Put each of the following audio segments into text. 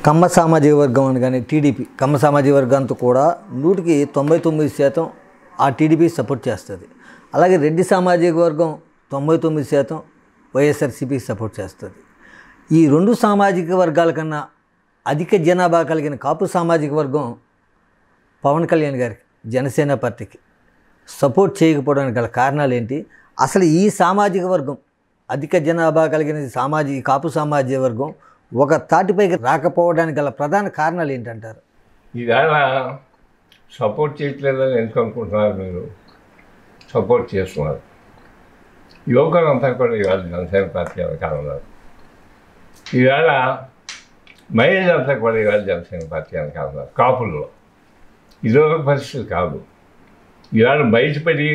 కమ్మ సామాజిక వర్గం అని కానీ టీడీపీ కమ్మ సామాజిక వర్గంతో కూడా నూటికి తొంభై తొమ్మిది శాతం ఆ టీడీపీ సపోర్ట్ చేస్తుంది అలాగే రెడ్డి సామాజిక వర్గం తొంభై తొమ్మిది శాతం వైఎస్ఆర్సీపీకి సపోర్ట్ చేస్తుంది ఈ రెండు సామాజిక వర్గాల కన్నా అధిక జనాభా కలిగిన కాపు సామాజిక వర్గం పవన్ కళ్యాణ్ గారికి జనసేన పార్టీకి సపోర్ట్ చేయకపోవడానికి గల కారణాలు ఏంటి అసలు ఈ సామాజిక వర్గం అధిక జనాభా కలిగిన ఈ సామాజిక కాపు సామాజిక వర్గం ఒక తాటిపైకి రాకపోవడానికి గల ప్రధాన కారణాలు ఏంటంటారు ఈవేళ సపోర్ట్ చేయట్లేదని ఎందుకు అనుకుంటున్నారు మీరు సపోర్ట్ చేస్తున్నారు యువకులంతా కూడా ఇవాళ జనసేన పార్టీ వెనకాల ఉన్నారు ఈవేళ మహిళలంతా కూడా ఇవాళ జనసేన పార్టీ వెనకాల ఉన్నారు కాపుల్లో ఇదొక పరిస్థితి కాదు ఇవాళ బయటపడి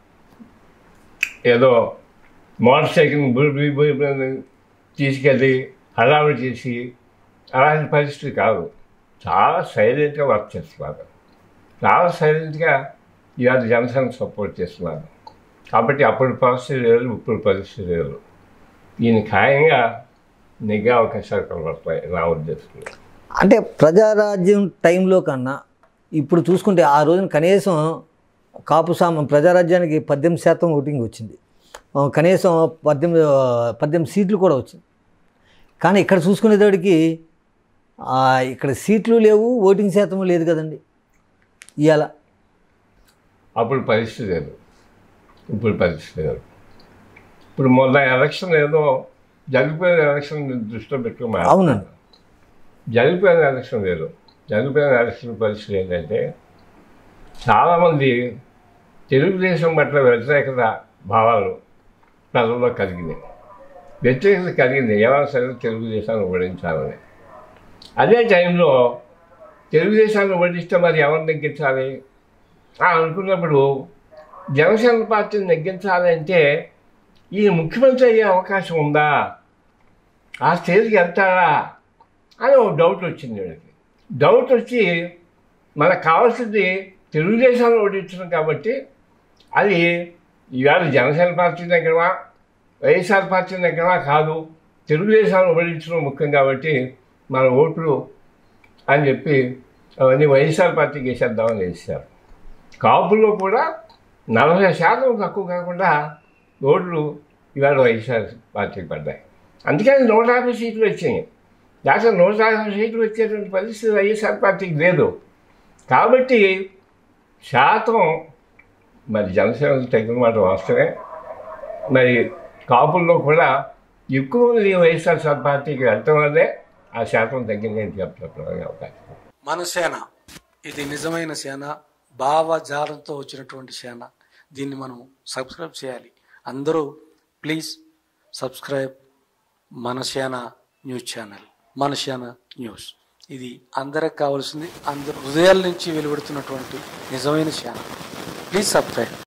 ఏదో మోటార్ సైకిల్ బురి బురి బురి తీసుకెళ్ళి హడావిడి చేసి అలాంటి పరిస్థితి కాదు చాలా సైలెంట్గా వర్క్ చేస్తున్నారు చాలా సైలెంట్గా ఇవాళ జనసేన సపోర్ట్ చేస్తున్నారు కాబట్టి అప్పుడు పరిస్థితి లేదు ఇప్పుడు పరిస్థితి లేదు ఈయన ఖాయంగా నెగ్గే అవకాశాలు కనబడతాయి నా ఉద్దేశంలో అంటే ప్రజారాజ్యం టైంలో కన్నా ఇప్పుడు చూసుకుంటే ఆ రోజున కనీసం కాపు సామ ప్రజారాజ్యానికి పద్దెనిమిది శాతం ఓటింగ్ వచ్చింది ఆ, కనీసం పద్దెనిమిది ఆ, పద్దెనిమిది సీట్లు కూడా వచ్చింది కానీ ఇక్కడ చూసుకునేటోడికి ఆ, ఇక్కడ సీట్లు లేవు ఓటింగ్ శాతం లేదు కదండి ఇవాళ అప్పుడు పరిస్థితి లేదు ఇప్పుడు పరిస్థితి లేదు ఇప్పుడు మొన్న ఎలక్షన్ ఏదో జరిగిపోయిన ఎలక్షన్ దృష్టిలో పెట్టుకుని అవునండి. జరిగిపోయిన ఎలక్షన్ లేదు జరిగిపోయిన ఎలక్షన్ పరిస్థితి ఏంటంటే చాలామంది తెలుగుదేశం పట్ల వ్యతిరేకత భావాలు ప్రజల్లో కలిగినాయి వ్యతిరేకత కలిగింది ఏమైనా సరే తెలుగుదేశాన్ని ఓడించాలని అదే టైంలో తెలుగుదేశాన్ని ఓడిస్తే మరి ఎవరిని నెగ్గించాలి ఆ అనుకున్నప్పుడు జనసేన పార్టీని నెగ్గించాలి అంటే ఈ ముఖ్యమంత్రి అయ్యే అవకాశం ఉందా ఆ స్టేజ్కి వెళ్తాడా అని ఒక డౌట్ వచ్చింది వీళ్ళకి డౌట్ వచ్చి మనకు కావాల్సింది తెలుగుదేశాన్ని ఓడించడం కాబట్టి అది ఈవేళ జనసేన పార్టీ దగ్గరవా వైఎస్ఆర్ పార్టీ దగ్గరవా కాదు తెలుగుదేశాన్ని ఓడించడం ముఖ్యం కాబట్టి మన ఓట్లు అని చెప్పి అవన్నీ వైఎస్ఆర్ పార్టీకి వేసేద్దామని వేసారు కాపుల్లో కూడా నలభై శాతం తక్కువ కాకుండా ఓట్లు ఇవాళ వైఎస్ఆర్ పార్టీకి పడ్డాయి అందుకని నూట యాభై సీట్లు వచ్చాయి లేకపోతే నూట యాభై సీట్లు వచ్చేటువంటి పరిస్థితి వైఎస్ఆర్ పార్టీకి లేదు కాబట్టి శాతం మరి జనసేన తగిన మాట వాస్తవే మరి కాపుల్లో కూడా ఎక్కువ మంది వైఎస్ఆర్ పార్టీకి వెళ్ళటం వల్లే ఆ శాతం తగ్గిందని చెప్పడానికి అవకాశం మన సేన ఇది నిజమైన సేన భావజాలంతో వచ్చినటువంటి సేన దీన్ని మనం సబ్స్క్రైబ్ చేయాలి అందరూ ప్లీజ్ సబ్స్క్రైబ్ మన సేన న్యూస్ ఛానల్ మన సేన న్యూస్ ఇది అందరికి కావాల్సింది అందరు హృదయాల నుంచి వెలువడుతున్నటువంటి నిజమైన సేన ప్లీజ్ సబ్స్క్రైబ్